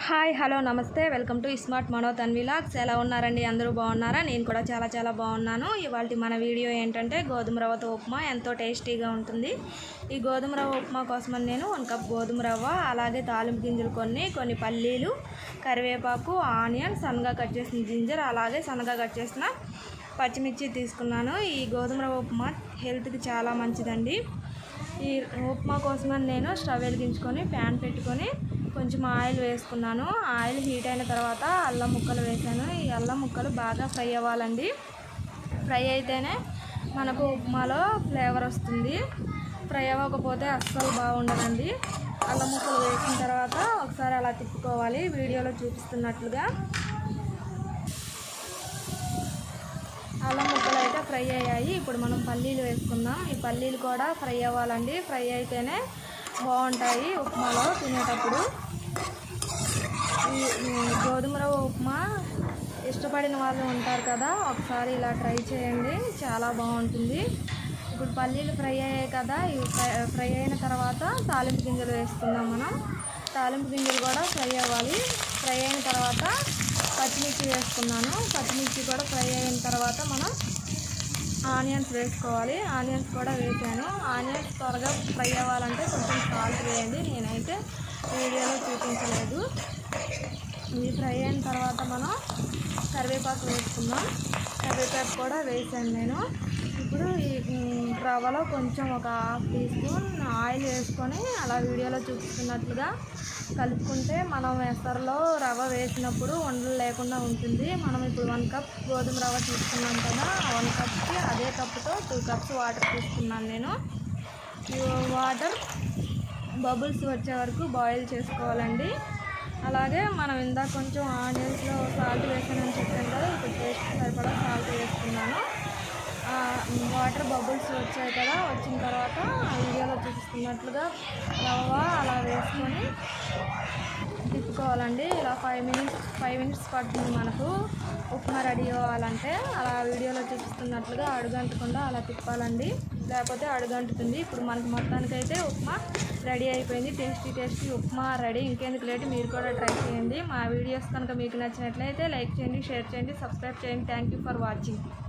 hi hello namaste welcome to smart Mano తన్విలాగ్స్ ఎలా ఉన్నారండి అందరూ బాగున్నారా నేను కూడా చాలా చాలా బాగున్నాను ఇవాళ మన వీడియో ఏంటంటే గోధుమ రవ్వతో ఉప్మా ఎంతో టేస్టీగా ఉంటుంది ఈ గోధుమ రవ్వ ఉప్మా కోసమని నేను వన్ కప్ గోధుమ రవ్వ అలాగే తాలింపు గింజలు కొన్ని కొన్ని పల్లీలు కరివేపాకు ఆనియన్ సన్నగా కట్ చేసిన జింజర్ అలాగే సన్నగా కట్ చేసిన పచ్చిమిర్చి తీసుకున్నాను ఈ గోధుమ రవ్వ ఉప్మా హెల్త్కి చాలా మంచిదండి ఈ ఉప్మా కోసమని నేను స్టవ్ వెలిగించుకొని ప్యాన్ పెట్టుకొని కొంచెం ఆయిల్ వేసుకున్నాను ఆయిల్ హీట్ అయిన తర్వాత అల్లం ముక్కలు వేసాను ఈ అల్లం ముక్కలు బాగా ఫ్రై అవ్వాలండి ఫ్రై అయితేనే మనకు ఉప్మాలో ఫ్లేవర్ వస్తుంది ఫ్రై అవ్వకపోతే అస్సలు బాగుండదండి అల్లం ముక్కలు వేసిన తర్వాత ఒకసారి అలా తిప్పుకోవాలి వీడియోలో చూపిస్తున్నట్లుగా అల్లం ముక్కలు అయితే ఫ్రై అయ్యాయి ఇప్పుడు మనం పల్లీలు వేసుకుందాం ఈ పల్లీలు కూడా ఫ్రై అవ్వాలండి ఫ్రై అయితేనే బాగుంటాయి ఉప్మాలో తినేటప్పుడు ఈ ఈ గోధుమ రవ్వ ఉప్మా ఇష్టపడిన వాళ్ళు ఉంటారు కదా ఒకసారి ఇలా ట్రై చేయండి చాలా బాగుంటుంది ఇప్పుడు పల్లీలు ఫ్రై అయ్యాయి కదా ఇవి ఫ్రై ఫ్రై అయిన తర్వాత తాలింపు గింజలు వేసుకుందాం మనం తాలింపు గింజలు కూడా ఫ్రై అవ్వాలి ఫ్రై అయిన తర్వాత పచ్చిమిర్చి వేసుకున్నాను పచ్చిమిర్చి కూడా ఫ్రై అయిన తర్వాత మనం ఆనియన్స్ వేసుకోవాలి ఆనియన్స్ కూడా వేసాను ఆనియన్స్ త్వరగా ఫ్రై అవ్వాలంటే కొంచెం సాల్ట్ వేయండి నేనైతే వీడియోలో చూపించలేదు ఇది ఫ్రై అయిన తర్వాత మనం కరివేపాకు వేసుకుందాం కరివేపాకు కూడా వేసాను నేను ఇప్పుడు ఈ ఉమ్, రవ్వలో కొంచెం ఒక హాఫ్ టీ స్పూన్ ఆయిల్ వేసుకొని అలా వీడియోలో చూపిస్తున్నట్లుగా కలుపుకుంటే మనం ఎసరులో రవ్వ వేసినప్పుడు ఉండలు లేకుండా ఉంటుంది మనం ఇప్పుడు వన్ కప్ గోధుమ రవ్వ తీసుకున్నాం కదా ఆ వన్ కప్కి అదే కప్తో టూ కప్స్ వాటర్ తీసుకున్నాను నేను ఈ వాటర్ బబుల్స్ వచ్చే వరకు బాయిల్ చేసుకోవాలండి అలాగే మనం ఇందాక కొంచెం ఆనియన్స్లో సాల్ట్ వేసానని చెప్పాను కదా ఇప్పుడు టేస్ట్ సరిపడా సాల్ట్ వేసుకున్నాను ఆ, వాటర్ బబుల్స్ వచ్చాయి కదా వచ్చిన తర్వాత వీడియోలో చూపిస్తున్నట్లుగా రవ్వ అలా వేసుకొని తిప్పుకోవాలండి ఇలా ఫైవ్ మినిట్స్ ఫైవ్ మినిట్స్ పడుతుంది మనకు ఉప్మా రెడీ అవ్వాలంటే అలా వీడియోలో చూపిస్తున్నట్లుగా అడుగంటకుండా అలా తిప్పాలండి లేకపోతే అడుగంటుతుంది ఇప్పుడు మనకు మొత్తానికైతే ఉప్మా రెడీ అయిపోయింది టేస్టీ టేస్టీ ఉప్మా రెడీ ఇంకెందుకు లేట్ మీరు కూడా ట్రై చేయండి మా వీడియోస్ కనుక మీకు నచ్చినట్లయితే లైక్ చేయండి షేర్ చేయండి సబ్స్క్రైబ్ చేయండి థ్యాంక్ యూ ఫర్ వాచింగ్